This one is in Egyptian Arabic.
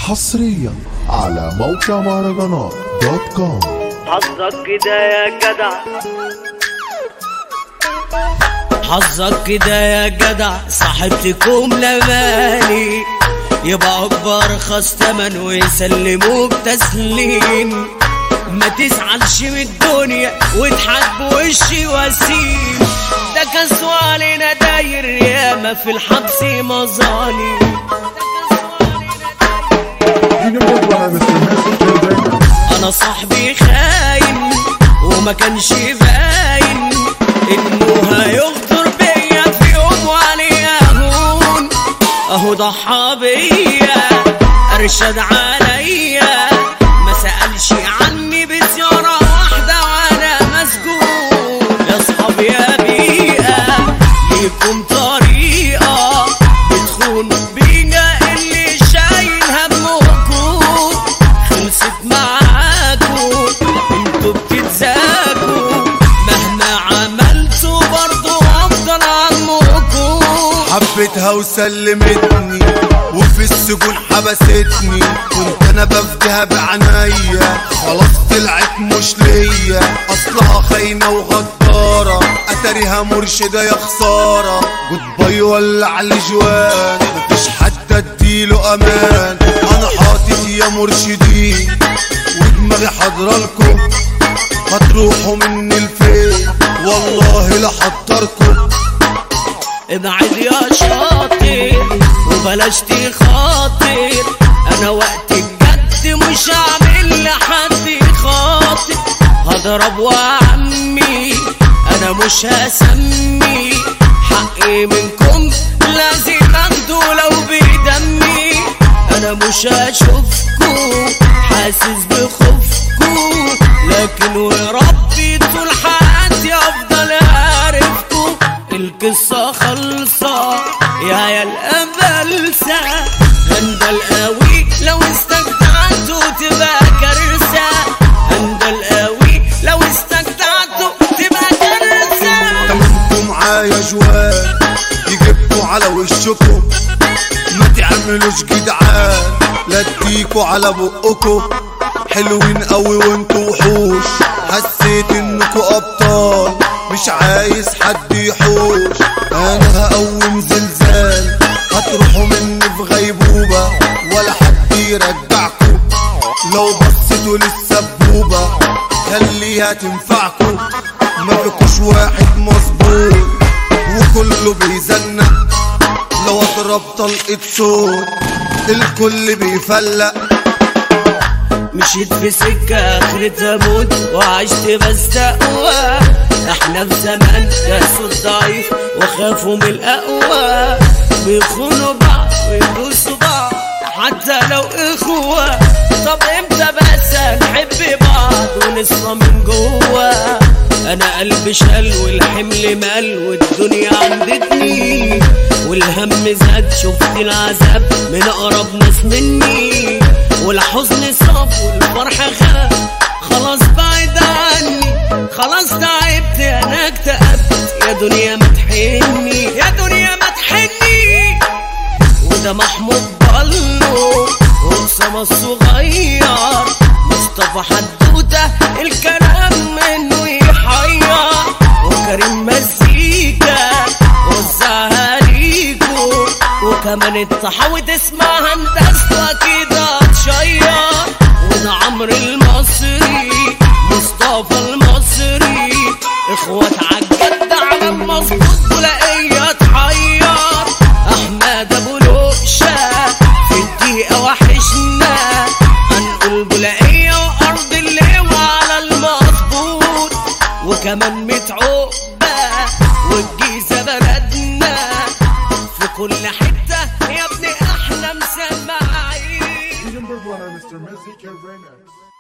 حصريا على موقع مهرجانات دوت كوم حظك كده يا جدع حظك كده يا جدع صاحبتكم لمالي يبقى اكبر خص تمن ويسلموك تسليم ما تزعلش من الدنيا واضحك بوشي وسيم ده كسو علينا داير ياما في الحبس مظالم انا صاحبي خاين وما كانش باين انه هيغدر بيا في يوم وعليه هون اهو ضحى بيا ارشد عليا ما سالش عني بزياره واحده وانا مسجون يا اصحاب يا بيئه ليكم طريقه بتخون بينا اللي شايل همكم خلصت معاكم انتوا بتتزاكوا مهما عملتوا برضو افضل عنكم حبيتها وسلمتني وفي السجون حبستني كنت انا بفديها بعناية خلاص طلعت مش ليا اصلها خاينة وغدارة اتاريها مرشدة يا خسارة جود باي ولع الجوان مفيش حد اديله امان انا حاطط يا مرشدين ودماغي حاضرة لكم هتروحوا مني لفين والله لا حضركم ابعد يا شاطر وبلاش تخاطر انا وقت الجد مش هعمل لحد خاطر هضرب وعمي انا مش هسمي حقي منكم لازم اخده لو بدمي انا مش هشوفكم حاسس بخوفكم لكن وربي طول حياتي افضل اعرفكم القصة خلصة يا يا الأبلسة هندل قوي لو استجدعتوا تبقى كارثة هندل قوي لو استجدعتوا تبقى كارثة تمامكم معايا جوال يجيبكوا على وشكم ما تعملوش جدعان لا اديكوا على بقكوا حلوين قوي وانتوا وحوش حسيت انكوا ابطال مش عايز حد يحوش انا هقوم زلزال هتروحوا مني في غيبوبة ولا حد يرجعكوا لو بصيتوا للسبوبة خليها تنفعكوا ما فيكوش واحد مظبوط وكله بيزنق لو اضرب طلقة صوت الكل بيفلق مشيت في سكة آخرتها موت وعشت بس أقوى احنا في زمان ناس ضعيف وخافوا من الأقوى بيخونوا بعض ويدوسوا بعض حتى لو إخوة طب امتى بس هنحب بعض ونصفى من جوا انا قلبي شال والحمل مال والدنيا عندتني والهم زاد شفت العذاب من اقرب ناس مني والحزن صاب والفرح خاب خلاص بعيد عني خلاص تعبت انا اكتئبت يا دنيا ما تحني يا دنيا ما تحني وده محمود بلو وأسامة الصغير مصطفى حدوتة الكلام منه يحير وكريم مزيكا وزعها ليكو وكمان الطحاوي تسمع هندسة كده تشير وده عمرو المصري مصطفى المصري اخوات عالجد على مظبوط بلاقيه تحير احمد ابو لقشة في الدقيقة وحشنا هنقول بلاقيه وارض اللواء على المظبوط وكمان متعوبة والجيزة بلدنا في كل حتة يا ابني احنا مسمعين Number one, Mr. Music Remix.